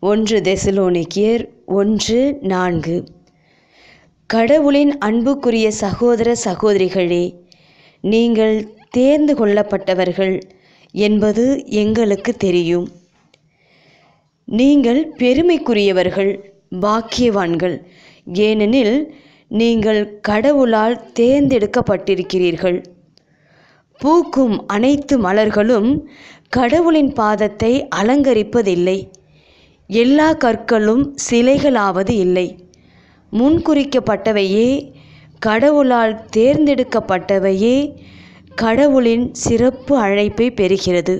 ஒன்று தெசலோனிக்கியர் ஒன்று நான்கு கடவுளின் அன்புக்குரிய சகோதர சகோதரிகளே நீங்கள் தேர்ந்து கொள்ளப்பட்டவர்கள் என்பது எங்களுக்கு தெரியும் நீங்கள் பெருமைக்குரியவர்கள் பாக்கியவான்கள் ஏனெனில் நீங்கள் கடவுளால் தேர்ந்தெடுக்கப்பட்டிருக்கிறீர்கள் பூக்கும் அனைத்து மலர்களும் கடவுளின் பாதத்தை அலங்கரிப்பதில்லை எல்லா கற்களும் சிலைகளாவது இல்லை முன்குறிக்கப்பட்டவையே கடவுளால் தேர்ந்தெடுக்கப்பட்டவையே கடவுளின் சிறப்பு அழைப்பை பெறுகிறது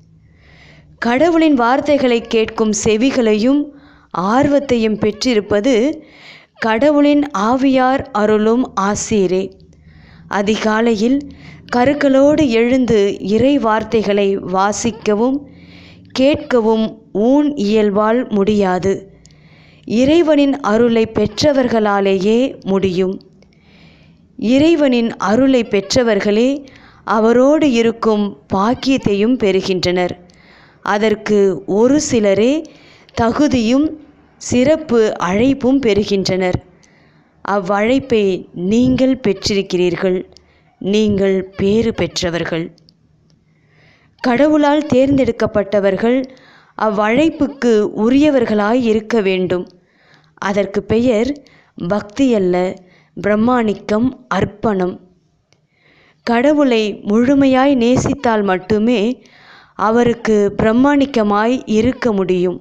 கடவுளின் வார்த்தைகளை கேட்கும் செவிகளையும் ஆர்வத்தையும் பெற்றிருப்பது கடவுளின் ஆவியார் அருளும் ஆசீரே அதிகாலையில் கருக்களோடு எழுந்து இறை வார்த்தைகளை வாசிக்கவும் கேட்கவும் ஊன் இயல்பால் முடியாது இறைவனின் அருளை பெற்றவர்களாலேயே முடியும் இறைவனின் அருளை பெற்றவர்களே அவரோடு இருக்கும் பாக்கியத்தையும் பெறுகின்றனர் அதற்கு ஒரு சிலரே தகுதியும் சிறப்பு அழைப்பும் பெறுகின்றனர் அவ்வழைப்பை நீங்கள் பெற்றிருக்கிறீர்கள் நீங்கள் பேறு பெற்றவர்கள் கடவுளால் தேர்ந்தெடுக்கப்பட்டவர்கள் அவ்வழைப்புக்கு உரியவர்களாய் இருக்க வேண்டும் அதற்கு பெயர் பக்தி அல்ல பிரம்மாணிக்கம் அர்ப்பணம் கடவுளை முழுமையாய் நேசித்தால் மட்டுமே அவருக்கு பிரம்மாணிக்கமாய் இருக்க முடியும்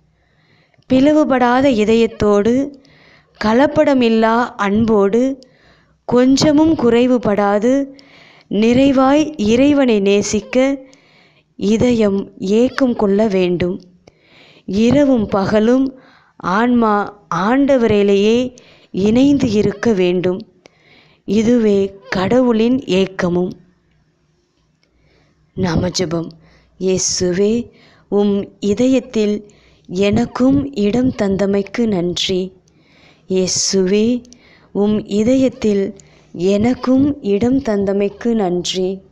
பிளவுபடாத இதயத்தோடு கலப்படமில்லா அன்போடு கொஞ்சமும் குறைவுபடாது நிறைவாய் இறைவனை நேசிக்க இதயம் ஏக்கம் கொள்ள வேண்டும் இரவும் பகலும் ஆன்மா ஆண்டவரிலேயே இணைந்து இருக்க வேண்டும் இதுவே கடவுளின் ஏக்கமும் நாமஜபம் இயேசுவே உம் இதயத்தில் எனக்கும் இடம் தந்தமைக்கு நன்றி இயேசுவே உம் இதயத்தில் எனக்கும் இடம் தந்தமைக்கு நன்றி